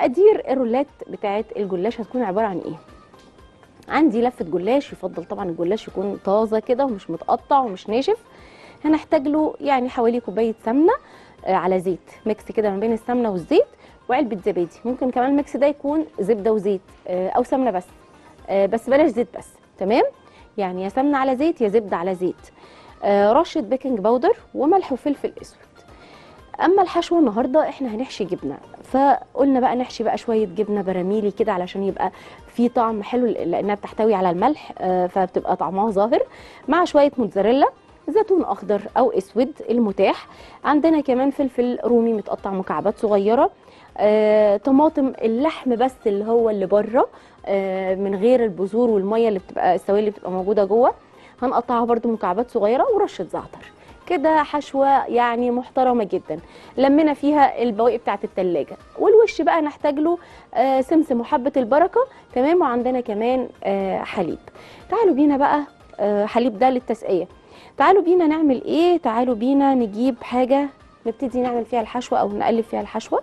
مقادير الرولات بتاعت الجلاش هتكون عباره عن ايه عندي لفه جلاش يفضل طبعا الجلاش يكون طازه كده ومش متقطع ومش ناشف هنحتاج له يعني حوالي كوبايه سمنه آه، على زيت ميكس كده ما بين السمنه والزيت وعلبه زبادي ممكن كمان الميكس ده يكون زبده وزيت آه، او سمنه بس آه، بس بلاش زيت بس تمام يعني يا سمنه على زيت يا زبده على زيت آه، رشه بيكنج باودر وملح وفلفل اسود اما الحشوه النهارده احنا هنحشي جبنه فقلنا بقى نحشي بقى شويه جبنه براميلي كده علشان يبقى في طعم حلو لانها بتحتوي على الملح آه، فبتبقى طعمها ظاهر مع شويه موتزاريلا زيتون اخضر او اسود المتاح عندنا كمان فلفل رومي متقطع مكعبات صغيره آه، طماطم اللحم بس اللي هو اللي بره آه، من غير البذور والميه اللي بتبقى السوائل اللي بتبقى موجوده جوه هنقطعها برده مكعبات صغيره ورشه زعتر كده حشوه يعني محترمه جدا لمينا فيها البواقي بتاعه التلاجة والوش بقى نحتاج له آه، سمسم وحبه البركه تمام وعندنا كمان آه، حليب تعالوا بينا بقى آه، حليب ده للتسقيه تعالوا بينا نعمل ايه تعالوا بينا نجيب حاجه نبتدي نعمل فيها الحشوه او نقلب فيها الحشوه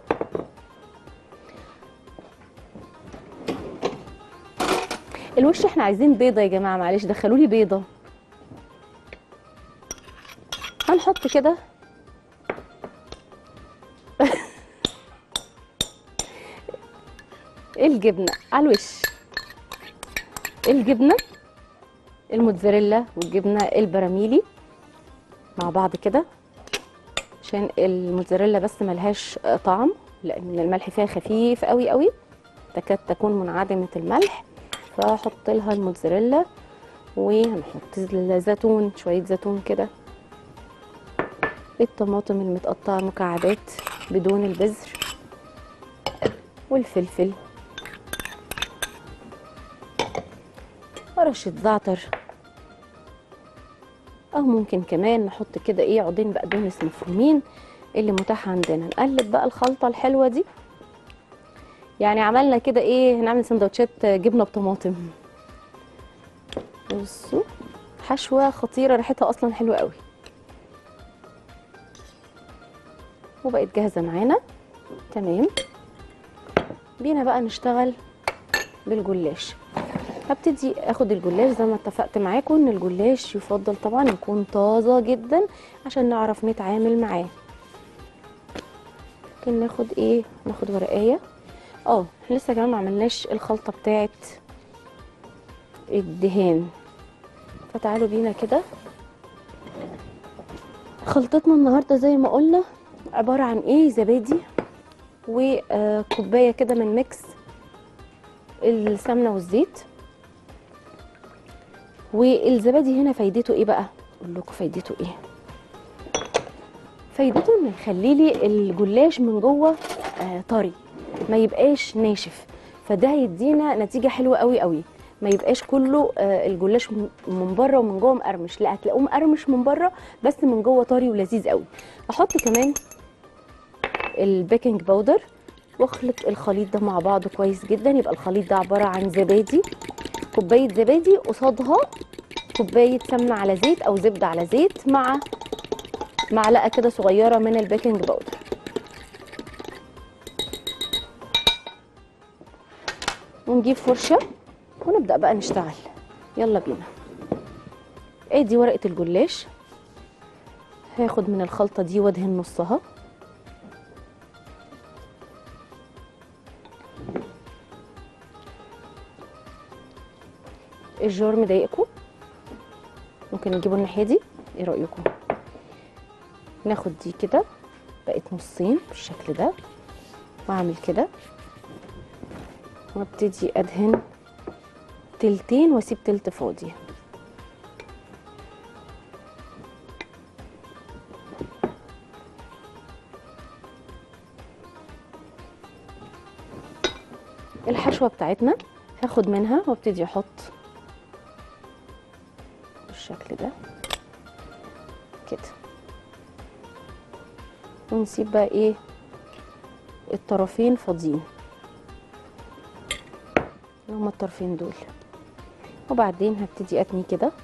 الوش احنا عايزين بيضه يا جماعه معلش دخلوا لي بيضه هنحط كده الجبنه على الوش الجبنه الموتزاريلا والجبنه البراميلي مع بعض كده عشان الموتزاريلا بس ملهاش آه، طعم لان الملح فيها خفيف قوي قوي تكاد تكون منعدمه الملح فاحط لها الموتزاريلا وهنحط الزيتون شويه زيتون كده الطماطم المتقطعه مكعبات بدون البذر والفلفل ورشه زعتر او ممكن كمان نحط كده ايه عودين بقدونس مفرومين اللي متاح عندنا نقلب بقى الخلطه الحلوه دي يعني عملنا كده ايه هنعمل سندوتشات جبنه بطماطم بصوا حشوه خطيره ريحتها اصلا حلوه قوي وبقت جاهزه معانا تمام بينا بقى نشتغل بالجلاش هبتدي اخد الجلاش زي ما اتفقت معاكم ان الجلاش يفضل طبعا يكون طازه جدا عشان نعرف نتعامل معاه ممكن ناخد ايه ناخد ورقايه اه إحنا لسه كمان ما عملناش الخلطه بتاعت الدهان فتعالوا بينا كده خلطتنا النهارده زي ما قلنا عباره عن ايه زبادي وكوبايه كده من ميكس السمنه والزيت والزبادي هنا فايدته ايه بقى اقول لكم فايدته ايه فايدته انه يخلي لي الجلاش من جوه آه طري ما يبقاش ناشف فده هيدينا نتيجه حلوه قوي قوي ما يبقاش كله آه الجلاش من- من بره ومن جوه مقرمش لا هتلاقوه مقرمش من بره بس من جوه طري ولذيذ قوي احط كمان البيكنج باودر واخلط الخليط ده مع بعضه كويس جدا يبقى الخليط ده عباره عن زبادي كوبايه زبادي قصادها كوبايه سمنه على زيت او زبده على زيت مع معلقه كده صغيره من البيكنج باودر ونجيب فرشه ونبدا بقى نشتغل يلا بينا ادي ورقه الجلاش هاخد من الخلطه دي وادهن نصها الجار مضايقكم ممكن نجيبه الناحيه دي ايه رايكم ناخد دي كده بقت نصين بالشكل ده واعمل كده وابتدي ادهن تلتين واسيب تلت فاضي الحشوه بتاعتنا هاخد منها وابتدي احط بالشكل ده كده ونسيب بقى ايه الطرفين فاضيين هما الطرفين دول وبعدين هبتدي اتني كده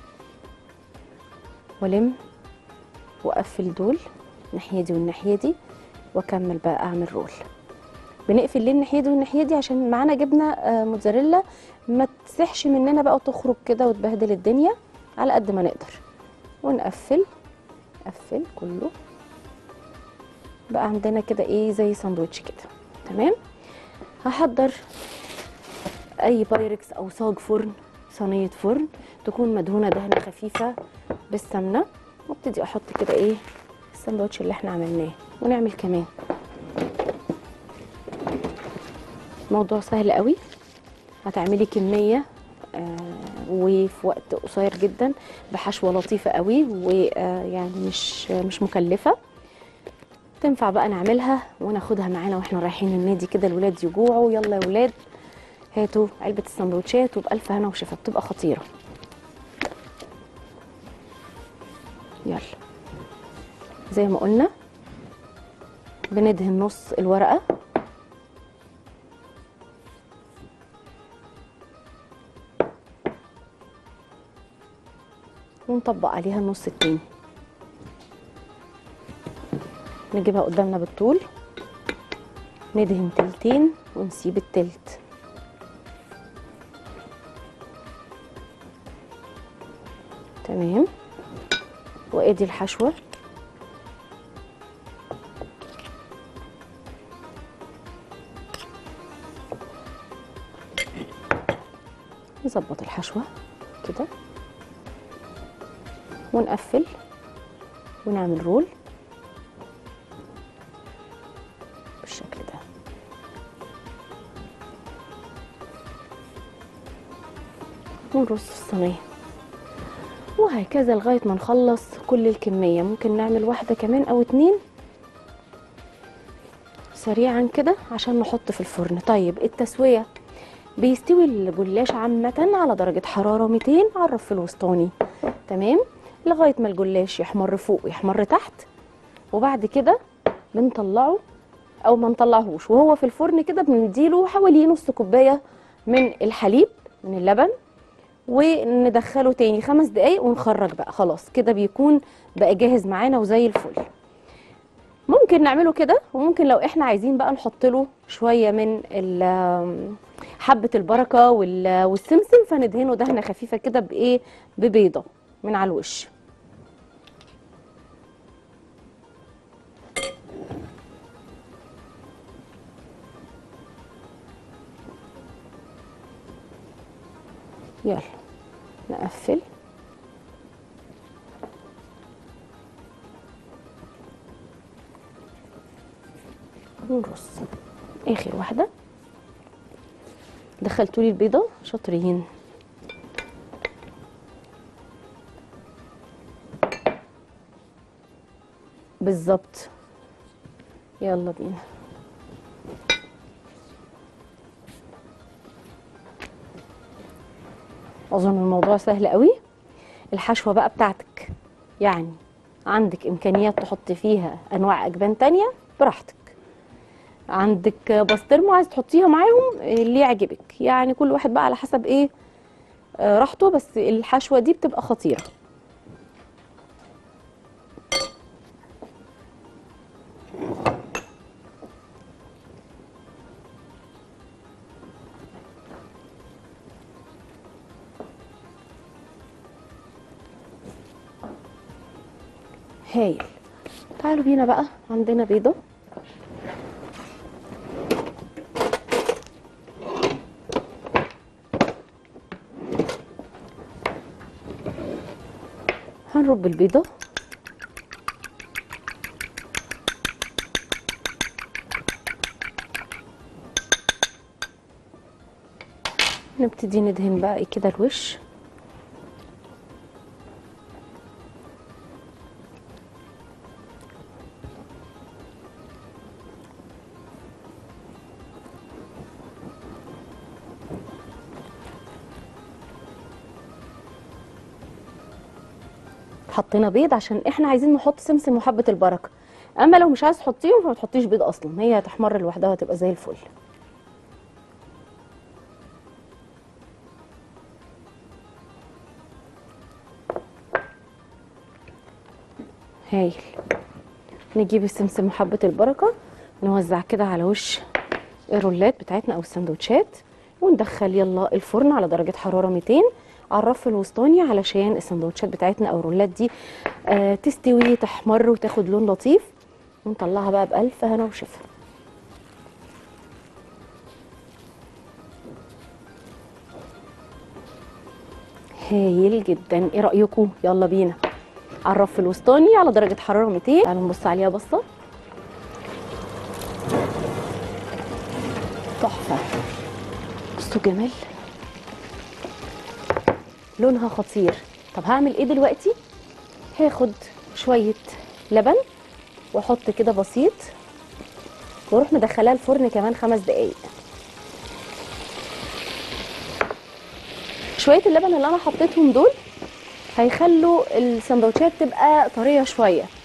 والم واقفل دول الناحيه دي والناحيه دي واكمل بقى اعمل رول بنقفل ليه الناحيه دي والناحيه دي عشان معانا جبنه آه، موتزاريلا ما تسحش مننا بقى وتخرج كده وتبهدل الدنيا على قد ما نقدر ونقفل نقفل كله بقى عندنا كده ايه زي ساندوتش كده تمام هحضر اي بايركس او صاج فرن صينيه فرن تكون مدهونه دهنه خفيفه بالسمنه وابتدي احط كده ايه الساندوتش اللي احنا عملناه ونعمل كمان موضوع سهل قوي هتعملي كميه آه وفي وقت قصير جدا بحشوه لطيفه قوي ويعني مش مش مكلفه تنفع بقى نعملها وناخدها معانا واحنا رايحين النادي كده الولاد يجوعوا يلا يا ولاد هاتوا علبه السندوتشات وبألف هنا وشفا بتبقى خطيره يلا زي ما قلنا بندهن نص الورقه ونطبق عليها النص التاني نجيبها قدامنا بالطول ندهن تلتين ونسيب التلت تمام وادي الحشوه نظبط الحشوه كده ونقفل ونعمل رول بالشكل ده ونرص في الصينيه وهكذا لغايه ما نخلص كل الكميه ممكن نعمل واحده كمان او اتنين سريعا كده عشان نحط في الفرن طيب التسويه بيستوي الجلاش عامه على درجه حراره 200 على الرف الوسطاني تمام لغايه ما الجلاش يحمر فوق ويحمر تحت وبعد كده بنطلعه او ما نطلعهوش وهو في الفرن كده بنديله حوالي نص كوبايه من الحليب من اللبن وندخله تاني خمس دقايق ونخرج بقى خلاص كده بيكون بقى جاهز معانا وزي الفل ممكن نعمله كده وممكن لو احنا عايزين بقى نحط له شويه من ال- حبه البركه وال- والسمسم فندهنه دهنه خفيفه كده بايه ببيضه من على الوش يلا نقفل ونرص اخر واحده دخلتوا لي البيضه شاطرين بالظبط يلا بينا اظن الموضوع سهل قوي الحشوه بقى بتاعتك يعني عندك امكانيات تحطي فيها انواع اجبان تانية براحتك عندك بسطرمه عايز تحطيها معاهم اللي يعجبك يعني كل واحد بقى على حسب ايه آه، راحته بس الحشوه دي بتبقى خطيره هايل تعالوا بينا بقى عندنا بيضه هنرب البيضه نبتدي ندهن بقى كده الوش حطينا بيض عشان احنا عايزين نحط سمسم وحبه البركه اما لو مش عايز تحطيهم فما تحطيش بيض اصلا هي هتحمر لوحدها وهتبقى زي الفل هايل نجيب السمسم وحبه البركه نوزع كده على وش الرولات بتاعتنا او السندوتشات وندخل يلا الفرن على درجه حراره 200 على الرف الوسطاني علشان السندوتشات بتاعتنا او الرولات دي آه تستوي تحمر وتاخد لون لطيف ونطلعها بقى بألف هنا وشفا هايل جدا ايه رأيكم يلا بينا على الرف الوسطاني على درجة حرارة 200 تعالوا نبص عليها بصة تحفة بصوا جمال لونها خطير طب هعمل ايه دلوقتي هاخد شوية لبن واحط كده بسيط واروح مدخلاها الفرن كمان خمس دقايق شويه اللبن اللي انا حطيتهم دول هيخلوا السندوتشات تبقى طريه شويه